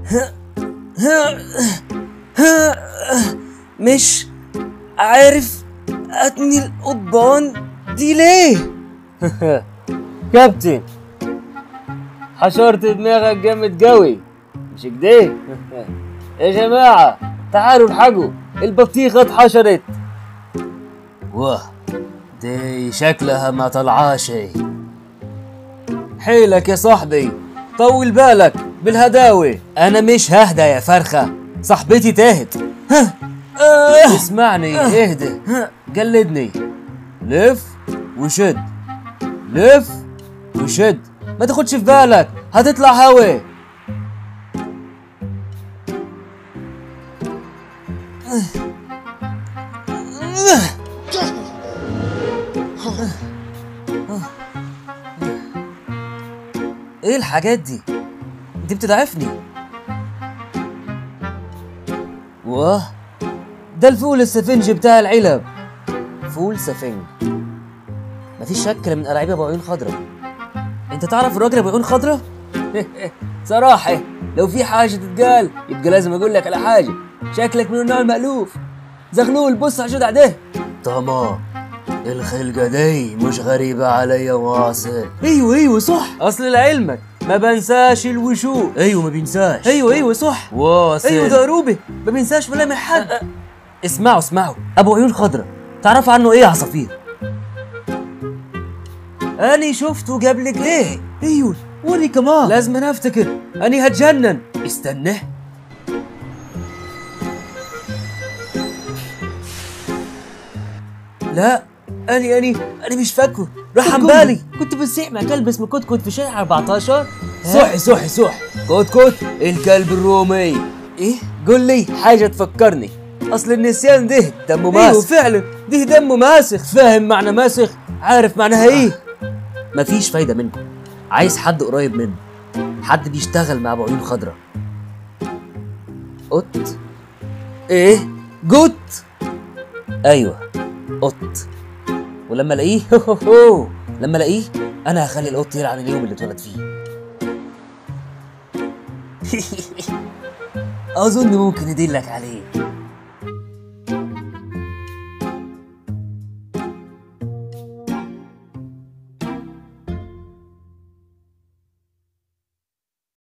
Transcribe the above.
مش عارف اتني القضبان دي ليه كابتن حشرت دماغك جامد قوي مش كده يا جماعة تعالوا الحقوا البطيخة اتحشرت واه دي شكلها ما طلعاش حيلك يا صاحبي طول بالك بالهداوي انا مش ههدى يا فرخة صاحبتي تاهت اسمعني اهدى قلدني لف وشد لف وشد ما تاخدش في بالك هتطلع هوا ايه الحاجات دي دي بتضعفني واه ده الفول السفنج بتاع العلب فول سفنج مفيش شكل من قرايب ابو عيون خضرا انت تعرف الراجل ابو عيون خضرا صراحة لو في حاجة تتقال يبقى لازم اقول لك على حاجة شكلك من النوع المألوف زغلول بص على الجدع ده تمام الخلقة دي مش غريبة عليا واصل ايوه ايوه صح اصل لعلمك ما بنساش الوشوش ايوه ما بينساش ايوه ايوه صح واصل ايوه ده قروبي ما بينساش ملامح حد اسمعوا اسمعوا ابو عيون خضرا تعرفوا عنه ايه يا عصافير اني شفته قبلك ليه ايوه واني كمان لازم انا افتكر اني هتجنن استنى لا اني اني اني مش فاكره راح عن بالي كنت بسيح مع كلب اسمه كتكوت في شارع 14 صح صح صح كتكوت الكلب الرومي ايه قول لي حاجه تفكرني اصل النسيان ده دمه ماسخ ايوه فعلا ده دمه ماسخ فاهم معنى ماسخ عارف معناها ايه مفيش فايده منكم عايز حد قريب منه حد بيشتغل مع ابو عيون خضرا قط ايه جوت ايوه قط ولما الاقيه هو هو لما الاقيه انا هخلي القط يلعن اليوم اللي اتولد فيه اظن ممكن ادلك عليه